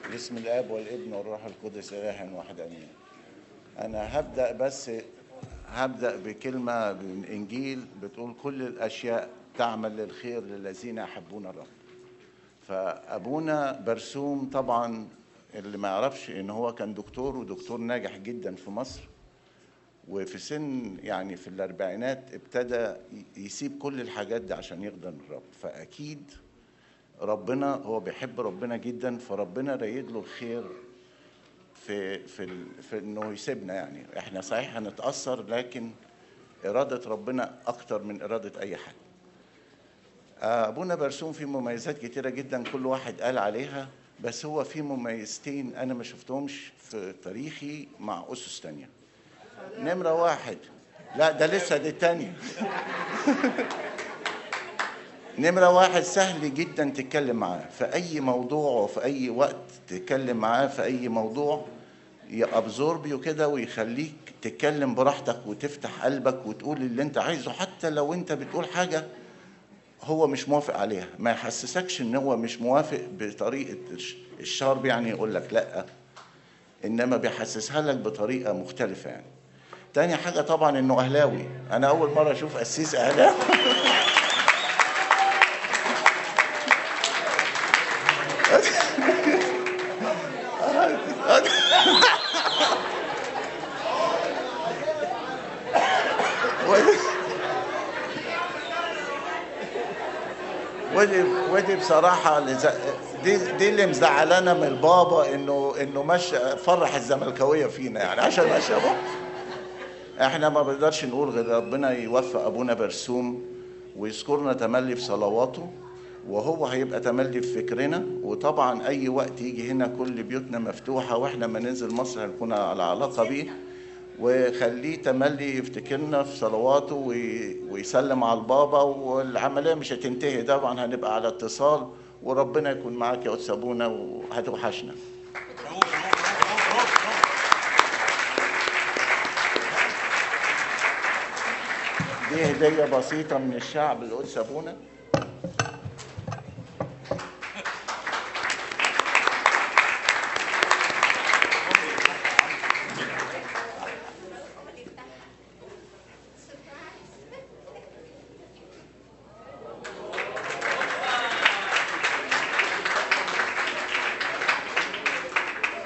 باسم الاب والابن والروح القدس اله واحد امين انا هبدا بس هبدا بكلمه من انجيل بتقول كل الاشياء تعمل للخير للذين يحبون الرب فابونا برسوم طبعا اللي ما يعرفش ان هو كان دكتور ودكتور ناجح جدا في مصر وفي سن يعني في الاربعينات ابتدى يسيب كل الحاجات دي عشان يخدم الرب فاكيد ربنا هو بيحب ربنا جدا فربنا رايد له الخير في في ال- في انه يسيبنا يعني احنا صحيح هنتاثر لكن اراده ربنا اكتر من اراده اي حد آه، ابونا برسوم فيه مميزات كتيره جدا كل واحد قال عليها بس هو في مميزتين انا ما شفتهمش في تاريخي مع اسس تانية نمره واحد لا ده لسه دي التانية نمرة واحد سهل جدا تتكلم معاه في أي موضوع وفي أي وقت تتكلم معاه في أي موضوع يابزورب يو كده ويخليك تتكلم براحتك وتفتح قلبك وتقول اللي انت عايزه حتى لو انت بتقول حاجة هو مش موافق عليها ما يحسسكش ان هو مش موافق بطريقة الش- الشارب يعني يقول لك لا انما بيحسسها لك بطريقة مختلفة يعني تاني حاجة طبعا انه اهلاوي انا اول مرة اشوف قسيس اهلاوي ودي ودي ودي بصراحة اللي ز- دي دي اللي مزعلانا من البابا انه انه مشى فرح الزملكاوية فينا يعني عشان مشى أبوه. احنا ما بنقدرش نقول غير ربنا يوفق ابونا برسوم ويذكرنا تملي في صلواته وهو هيبقى تملي في فكرنا وطبعا اي وقت يجي هنا كل بيوتنا مفتوحه واحنا ما ننزل مصر هنكون على علاقه بيه وخليه تملي يفتكرنا في صلواته وي- ويسلم على البابا والعمليه مش هتنتهي طبعا هنبقى على اتصال وربنا يكون معاك يا قدس ابونا وهتوحشنا دي هدية بسيطة من الشعب لقدس أبونا